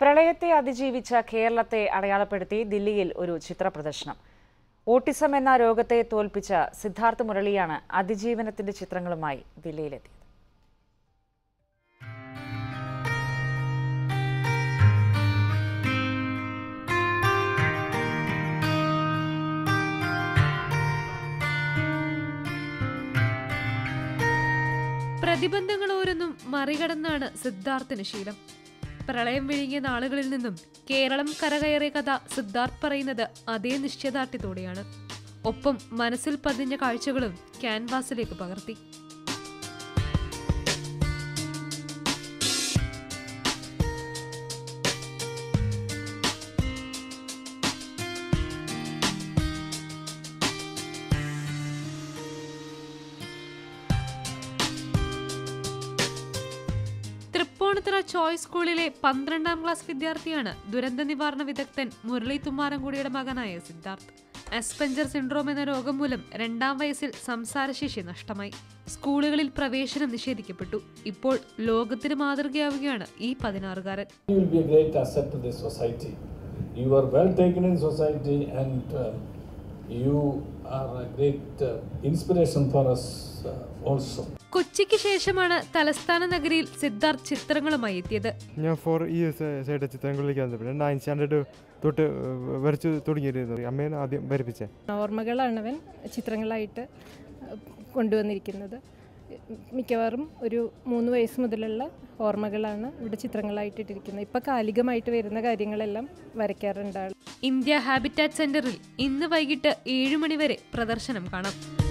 പ്രളയത്തെ അതിജീവിച്ച കേരളത്തെ അടയാളപ്പെടുത്തി ദില്ലിയിൽ ഒരു ചിത്ര പ്രദർശനം ഓട്ടിസം എന്ന രോഗത്തെ തോൽപ്പിച്ച സിദ്ധാർത്ഥ് മുരളിയാണ് അതിജീവനത്തിന്റെ ചിത്രങ്ങളുമായി ദില്ലിയിലെത്തിയത് പ്രതിബന്ധങ്ങൾ ഓരോന്നും മറികടന്നാണ് സിദ്ധാർത്ഥിന് ശീലം പ്രളയം വിഴുങ്ങിയ നാളുകളിൽ നിന്നും കേരളം കരകയറിയ കഥ സിദ്ധാർത്ഥ് പറയുന്നത് അതേ നിശ്ചയദാർഢ്യത്തോടെയാണ് ഒപ്പം മനസ്സിൽ പതിഞ്ഞ കാഴ്ചകളും ക്യാൻവാസിലേക്ക് പകർത്തി തൃപ്പൂണിത്തുറ ചോയ്സ് സ്കൂളിലെ പന്ത്രണ്ടാം ക്ലാസ് വിദ്യാർത്ഥിയാണ് ദുരന്ത നിവാരണ വിദഗ്ധൻ മുരളി തുമ്മാരൻകുടിയുടെ മകനായ സിദ്ധാർത്ഥ് അസ്പെഞ്ചർ സിൻഡ്രോം എന്ന രോഗം മൂലം രണ്ടാം വയസ്സിൽ സംസാരശേഷി നഷ്ടമായി സ്കൂളുകളിൽ പ്രവേശനം നിഷേധിക്കപ്പെട്ടു ഇപ്പോൾ ലോകത്തിന് മാതൃകയാവുകയാണ് ഈ പതിനാറുകാരൻ You will be a great asset to this society. You are well taken in society and um, you are a great uh, inspiration for us uh, also. കൊച്ചിക്ക് ശേഷമാണ് തലസ്ഥാന നഗരിയിൽ സിദ്ധാർത്ഥ് ചിത്രങ്ങളുമായി എത്തിയത് ഞാൻ ഫോർ ഇയേഴ്സ് ആയിട്ട് ചിത്രങ്ങളിലേക്ക് വന്നപ്പോൾ നയൻ സ്റ്റാൻഡേർഡ് തൊട്ട് വരച്ച് തുടങ്ങിയിരുന്നു അമ്മേനെ ആദ്യം വരപ്പിച്ചേ ഓർമ്മകളാണ് അവൻ ചിത്രങ്ങളായിട്ട് കൊണ്ടുവന്നിരിക്കുന്നത് മിക്കവാറും ഒരു മൂന്ന് വയസ്സ് മുതലുള്ള ഓർമ്മകളാണ് ഇവിടെ ചിത്രങ്ങളായിട്ട് ഇട്ടിരിക്കുന്നത് ഇപ്പം കാലികമായിട്ട് വരുന്ന കാര്യങ്ങളെല്ലാം വരയ്ക്കാറുണ്ട് ആൾ ഇന്ത്യ ഹാബിറ്റാറ്റ് സെന്ററിൽ ഇന്ന് വൈകിട്ട് ഏഴ് മണിവരെ പ്രദർശനം കാണാം